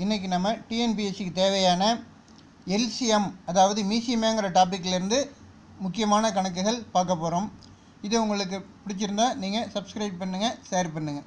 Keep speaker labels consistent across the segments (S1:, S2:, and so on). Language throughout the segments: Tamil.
S1: இன்றைக்கி நம்ம டிஎன்பிஎஸ்சிக்கு தேவையான எல்சிஎம் அதாவது மீசியமேங்கிற டாப்பிக்லேருந்து முக்கியமான கணக்குகள் பார்க்க போகிறோம் இது உங்களுக்கு பிடிச்சிருந்தா நீங்கள் சப்ஸ்கிரைப் பண்ணுங்கள் ஷேர் பண்ணுங்கள்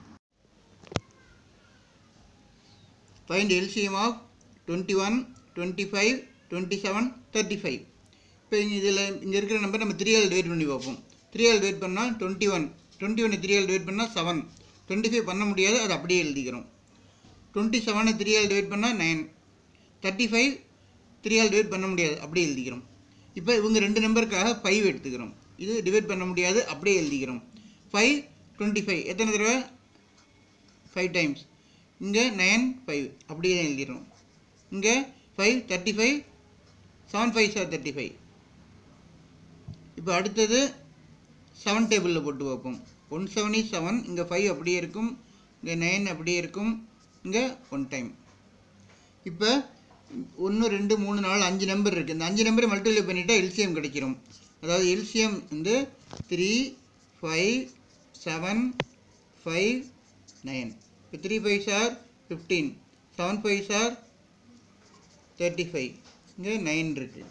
S1: find LCM of twenty one twenty five twenty seven thirty five இப்போ இங்கே இதில் இங்கே இருக்கிற நம்பர் நம்ம த்ரீ ஆல் டிவைட் பண்ணி பார்ப்போம் த்ரீ ஆல் டிவைட் பண்ணால் டுவெண்ட்டி ஒன் டுவெண்ட்டி ஒன்று த்ரீ ஆல் டிவைட் பண்ணால் செவன் டுவெண்ட்டி ஃபைவ் பண்ண முடியாது அது அப்படியே எழுதிக்கிறோம் டுவெண்ட்டி செவனை த்ரீ ஆல் டிவைட் பண்ணால் நைன் தேர்ட்டி ஃபைவ் த்ரீ ஆல் டிவைட் பண்ண முடியாது அப்படியே எழுதிக்கிறோம் இப்போ இவங்க ரெண்டு நம்பருக்காக ஃபைவ் எடுத்துக்கிறோம் இது டிவைட் பண்ண முடியாது அப்படியே எழுதிக்கிறோம் ஃபைவ் டுவெண்ட்டி ஃபைவ் எத்தனை தடவை ஃபைவ் டைம்ஸ் இங்கே நைன் ஃபைவ் அப்படியே தான் எழுதிடுறோம் இங்கே five thirty five seven five sir thirty five இப்போ அடுத்தது செவன் டேபிளில் போட்டு பார்ப்போம் ஒன் செவன் இஸ் செவன் இங்கே ஃபைவ் அப்படியே இருக்கும் இங்கே நைன் அப்படியே இருக்கும் இங்கே ஒன் டைம் இப்போ ஒன்று ரெண்டு மூணு நாலு அஞ்சு நம்பர் இருக்குது இந்த அஞ்சு நம்பரை மல்டிப்ளை பண்ணிட்டா எல்சிஎம் கிடைக்கிறோம் அதாவது எல்சிஎம் வந்து three five seven five nine இப்போ three five sir fifteen seven five sir thirty five இங்கே நைன் இருக்குது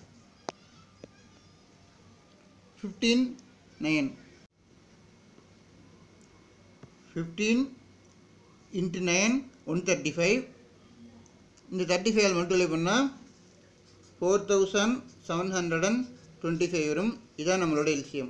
S1: fifteen nine fifteen into nine one thirty five இந்த தேர்ட்டி ஃபைவ் மல்டிப்ளை பண்ணால் four thousand seven hundred and twenty five வரும் இதான் நம்மளோட LCM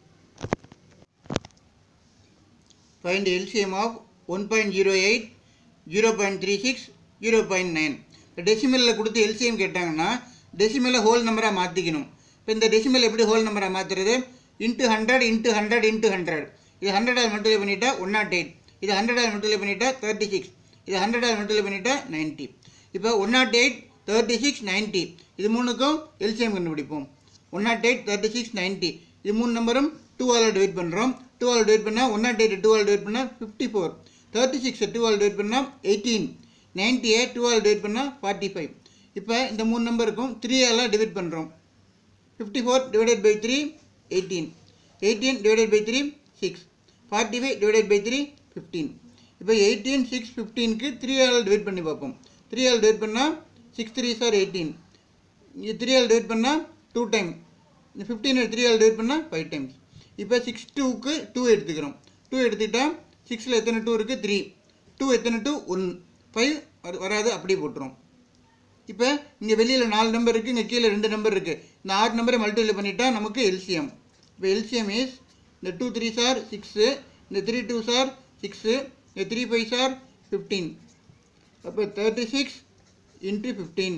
S1: find LCM of one point zero eight zero point three six zero point nine இப்போ டெசிமலில் கொடுத்து எல்சிஎம் கேட்டாங்கன்னா டெசிமலை ஹோல் நம்பராக மாற்றிக்கணும் இப்போ இந்த டெசிமல் எப்படி ஹோல் நம்பராக மாற்றுறது into hundred into hundred into hundred இது ஹண்ட்ரடால் மல்டிப்ளை பண்ணிட்டா ஒன் நாட் எயிட் இது ஹண்ட்ரடால் மல்டிப்ளை பண்ணிட்டா தேர்ட்டி சிக்ஸ் இது ஹண்ட்ரடால் மல்டிப்ளை பண்ணிட்டா நைன்ட்டி இப்போ one nought eight thirty six ninety இது மூணுக்கும் எல்சிஎம் கண்டுபிடிப்போம் one nought eight thirty six ninety இது மூணு நம்பரும் டூ ஆல் டிவைட் பண்ணுறோம் டூ ஆல் டிவைட் பண்ணால் ஒன் நாட் எயிட் டூ ஆல் டிவைட் பண்ணால் fifty four thirty six two ஆல் டிவைட் பண்ணால் எயிட்டீன் நைன்ட்டி எயிட் டூ ஆல் டிவைட் பண்ணால் ஃபார்ட்டி ஃபைவ் இப்போ இந்த மூணு நம்பருக்கும் த்ரீ ஆல் டிவைட் பண்ணுறோம் fifty four divided by three eighteen eighteen divided by three six forty five divided by three fifteen இப்போ எயிட்டீன் சிக்ஸ் ஃபிஃப்டீனுக்கு த்ரீ ஆல் டிவைட் பண்ணி பார்ப்போம் த்ரீ ஆல் டிவைட் பண்ணால் சிக்ஸ் த்ரீ சார் எயிட்டீன் இது த்ரீ ஆல் டிவைட் பண்ணால் டூ டைம் இந்த ஃபிஃப்டீன் த்ரீ ஆல் டிவைட் பண்ணால் ஃபைவ் டைம்ஸ் இப்போ சிக்ஸ் டூக்கு டூ எடுத்துக்கிறோம் டூ எடுத்துக்கிட்டால் சிக்ஸில் எத்தனை டூ இருக்குது த்ரீ டூ எத்தனை டூ ஒன் ஃபைவ் வராது அப்படியே போட்டுரும் இப்போ இங்கே வெளியில் நாலு நம்பர் இருக்குது இங்கே கீழே ரெண்டு நம்பர் இருக்குது இந்த ஆறு நம்பரை மல்டிப்ளை பண்ணிட்டா நமக்கு எல்சிஎம் இப்போ எல்சிஎம் இஸ் இந்த டூ த்ரீ சார் சிக்ஸு இந்த த்ரீ டூ சார் சிக்ஸு இந்த த்ரீ ஃபைவ் சார் ஃபிஃப்டீன் அப்போ thirty six into fifteen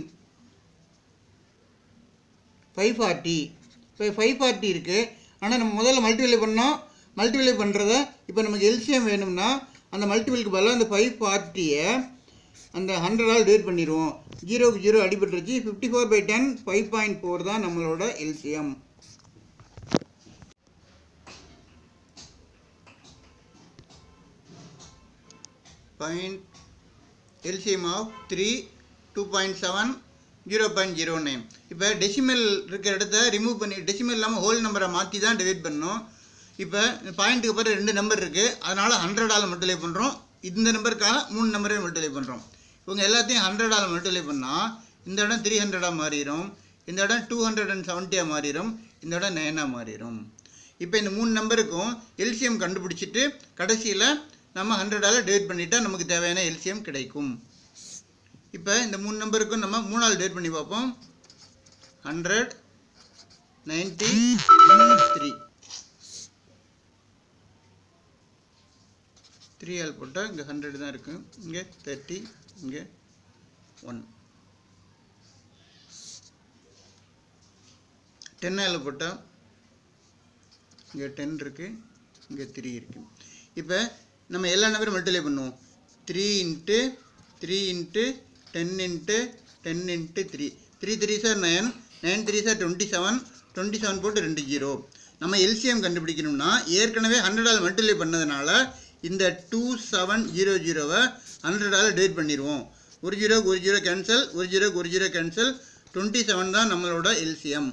S1: five forty இப்போ ஃபைவ் ஃபார்ட்டி இருக்குது ஆனால் நம்ம முதல்ல மல்டிப்ளை பண்ணோம் மல்டிப்ளை பண்ணுறத இப்போ நமக்கு எல்சிஎம் வேணும்னா அந்த மல்டிபிளுக்கு பதிலாக அந்த ஃபைவ் ஃபார்ட்டியை அந்த ஹண்ட்ரடால் டிவைட் பண்ணிடுவோம் ஜீரோக்கு ஜீரோ அடிபட்டுருச்சு fifty four by ten five point four தான் நம்மளோட LCM point LCM of three two point seven zero point zero nine இப்போ டெசிமல் இருக்கிற இடத்த ரிமூவ் பண்ணி டெசிமல் இல்லாமல் ஹோல் நம்பரை மாற்றி தான் டிவைட் பண்ணணும் இப்போ பாயிண்ட்டுக்கு அப்புறம் ரெண்டு நம்பர் இருக்குது அதனால் ஹண்ட்ரடால் மல்டிப்ளை பண்ணுறோம் இந்த நம்பருக்காக மூணு நம்பரையும் மல்டிப்ளை பண்ணுறோம் இவங்க எல்லாத்தையும் ஹண்ட்ரடால் மல்டிப்ளை பண்ணால் இந்த இடம் த்ரீ ஹண்ட்ரடாக மாறிடும் இந்த இடம் டூ ஹண்ட்ரட் அண்ட் செவன்ட்டியாக மாறிடும் இந்த இடம் நைனாக மாறிடும் இப்போ இந்த மூணு நம்பருக்கும் எல்சிஎம் கண்டுபிடிச்சிட்டு கடைசியில் நம்ம ஹண்ட்ரடால் டிவைட் பண்ணிட்டா நமக்கு தேவையான எல்சிஎம் கிடைக்கும் இப்போ இந்த மூணு நம்பருக்கும் நம்ம மூணால் டிவைட் பண்ணி பார்ப்போம் ஹண்ட்ரட் நைன்ட்டி த்ரீ த்ரீ ஆல் போட்டால் இங்கே ஹண்ட்ரட் தான் இருக்குது இங்கே தேர்ட்டி இங்கே ஒன் டென் ஆல் போட்டால் இங்கே டென் இருக்குது இங்கே த்ரீ இருக்குது இப்போ நம்ம எல்லா நம்பரும் மல்டிப்ளை பண்ணுவோம் three into three into ten into ten into three three three sir nine nine three sir twenty seven twenty seven போட்டு ரெண்டு ஜீரோ நம்ம எல்சிஎம் கண்டுபிடிக்கணும்னா ஏற்கனவே ஹண்ட்ரடால் மல்டிப்ளை பண்ணதுனால இந்த டூ செவன் ஜீரோ ஜீரோவை ஹண்ட்ரடால் டிவைட் பண்ணிடுவோம் ஒரு ஜீரோக்கு ஒரு ஜீரோ கேன்சல் ஒரு ஜீரோக்கு ஒரு ஜீரோ கேன்சல் டுவெண்ட்டி செவன் தான் நம்மளோட எல்சிஎம்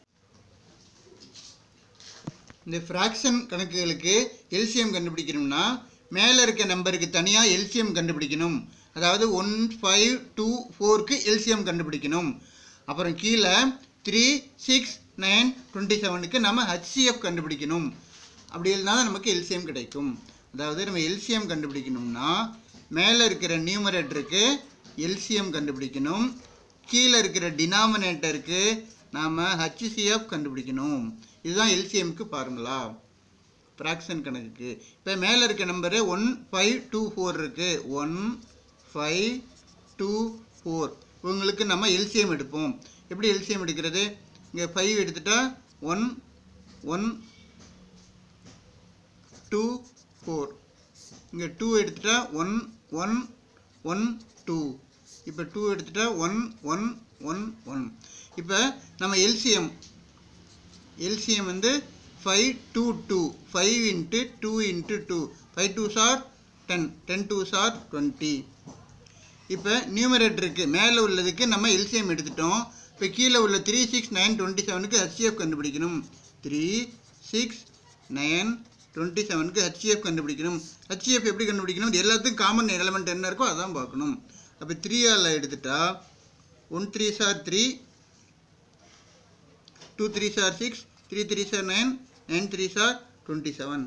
S1: இந்த ஃப்ராக்ஷன் கணக்குகளுக்கு எல்சிஎம் கண்டுபிடிக்கணும்னா மேலே இருக்க நம்பருக்கு தனியாக எல்சிஎம் கண்டுபிடிக்கணும் அதாவது ஒன் ஃபைவ் டூ ஃபோருக்கு எல்சிஎம் கண்டுபிடிக்கணும் அப்புறம் கீழே த்ரீ சிக்ஸ் நைன் டுவெண்ட்டி செவனுக்கு நம்ம ஹச்சிஎஃப் கண்டுபிடிக்கணும் அப்படி இருந்தால் தான் நமக்கு எல்சிஎம் கிடைக்கும் அதாவது நம்ம எல்சிஎம் கண்டுபிடிக்கணும்னா மேலே இருக்கிற நியூமரேட்டருக்கு எல்சிஎம் கண்டுபிடிக்கணும் கீழே இருக்கிற டினாமினேட்டருக்கு நாம் ஹச்சிசிஎஃப் கண்டுபிடிக்கணும் இதுதான் எல்சிஎம்க்கு ஃபார்முலா ஃப்ராக்ஷன் கணக்குக்கு இப்போ மேலே இருக்க number one five two four இருக்குது ஒன் ஃபைவ் டூ ஃபோர் இவங்களுக்கு நம்ம எல்சிஎம் எடுப்போம் எப்படி எல்சிஎம் எடுக்கிறது இங்கே ஃபைவ் எடுத்துட்டா ஒன் ஒன் டூ ஃபோர் இங்கே டூ எடுத்துட்டா ஒன் ஒன் ஒன் டூ இப்போ டூ எடுத்துட்டா ஒன் ஒன் ஒன் ஒன் இப்போ நம்ம எல்சிஎம் எல்சிஎம் வந்து five two two five into two into two five two sir ten ten two sir twenty இப்போ நியூமரேட்டருக்கு மேலே உள்ளதுக்கு நம்ம எல்சிஎம் எடுத்துட்டோம் இப்போ கீழே உள்ள த்ரீ சிக்ஸ் நைன் டுவெண்ட்டி செவனுக்கு ஹச்சிஎஃப் கண்டுபிடிக்கணும் த்ரீ சிக்ஸ் நைன் டுவெண்ட்டி செவனுக்கு ஹச்சிஎஃப் கண்டுபிடிக்கணும் ஹச்சிஎஃப் எப்படி கண்டுபிடிக்கணும் இது எல்லாத்துக்கும் காமன் எலமெண்ட் என்ன இருக்கோ அதான் பார்க்கணும் அப்போ த்ரீ ஆல் எடுத்துட்டா one three sir three two three sir six three three sir nine nine three sir twenty seven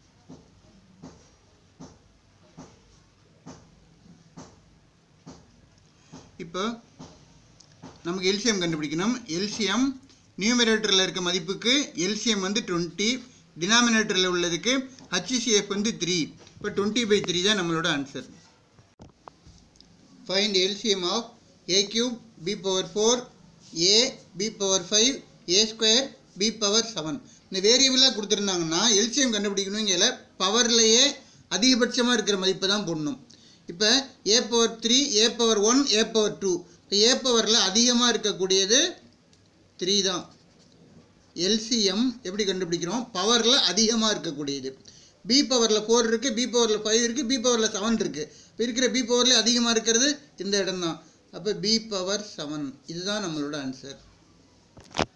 S1: இப்போ நமக்கு எல்சிஎம் கண்டுபிடிக்கணும் எல்சிஎம் நியூமரேட்டரில் இருக்க மதிப்புக்கு எல்சிஎம் வந்து டுவெண்ட்டி டினாமினேட்டரில் உள்ளதுக்கு ஹச்சிசிஎஃப் வந்து த்ரீ இப்போ டுவெண்ட்டி பை த்ரீ தான் நம்மளோட answer find LCM of A cube B power four A B power five A square B power seven இந்த வேரியபிளாக கொடுத்துருந்தாங்கன்னா எல்சிஎம் கண்டுபிடிக்கணுங்கிற பவர்லேயே அதிகபட்சமாக இருக்கிற மதிப்பை தான் போடணும் இப்போ A power three A power one A power two இப்போ ஏ பவரில் அதிகமாக இருக்கக்கூடியது த்ரீ தான் எல்சிஎம் எப்படி கண்டுபிடிக்கிறோம் பவரில் அதிகமாக இருக்கக்கூடியது பி பவரில் ஃபோர் இருக்குது பி பவரில் ஃபைவ் இருக்குது பி பவரில் செவன் இருக்குது இப்போ இருக்கிற பி பவரில் அதிகமாக இருக்கிறது இந்த இடம் தான் அப்போ பி பவர் செவன் இதுதான் நம்மளோட ஆன்சர்